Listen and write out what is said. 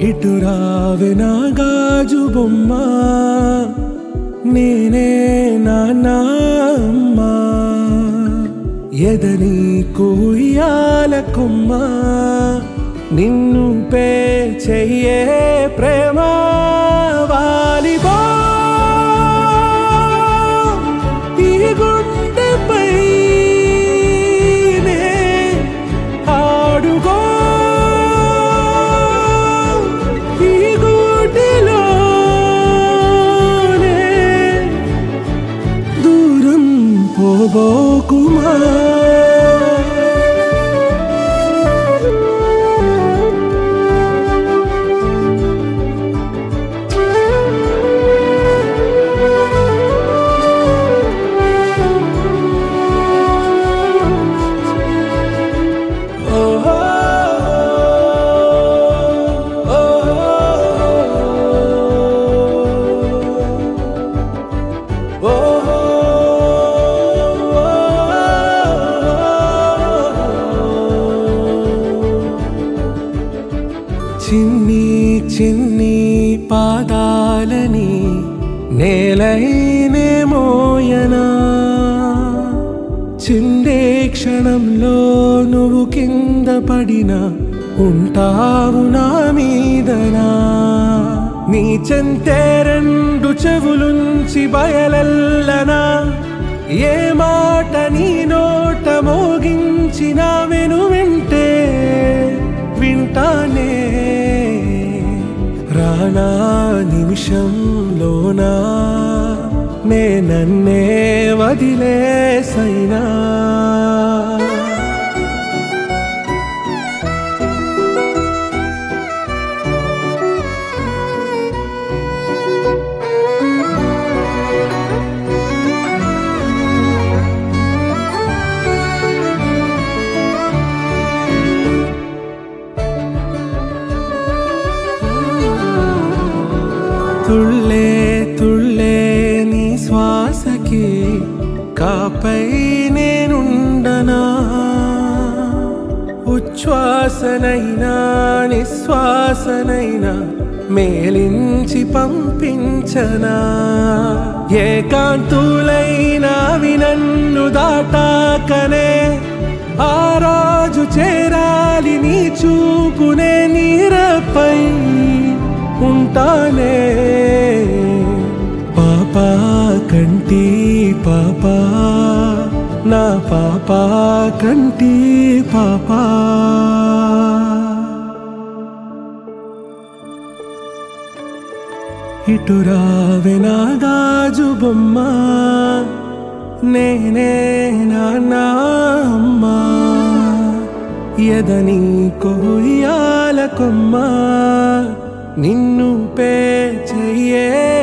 ఇటు రావే నా గాజు బొమ్మ నేనే నాన్న అమ్మా ఎదని కూయాల కొమ్మ నిన్ను పే చెయ్యే ప్రేమ వాలిబో ఈ గుండెపై నే ఆడుగో ఈ గూటిలోనే దూరం పోబోకుమా ఓహో చిన్ని చిన్ని పాదాలని నేలైనే మోయనా చిందే క్షణంలో నువ్వు కింద పడినా ఉంటావు నా మీదనా నీ చెంతే రెండు చెవులుంచి బయలెల్లనా ఏ మాట నీ నోట మోగించిన వెను వింటే వింటానే రానా నిమిషంలోనా నే నన్నే వదిలేసైనా తుళ్ళే తుళ్ళే నీ శ్వాసకి కాపై నేనుండనా ఉచ్ఛ్వాసనైనా నిశ్వాసనైనా మేలించి పంపించనా ఏకాంతులైనా వినన్ను దాటాకనే ఆ రాజు చేరాలి నీ చూపునే నీరపై ఉంటానే పాపా కంటి పాపా నా పాపా కంటి పాపా ఇటు రావే నా గాజు బొమ్మ నేనే నాన్న అమ్మా ఎదని కొయ్యాల కొమ్మ నిన్ను పే చెయ్యే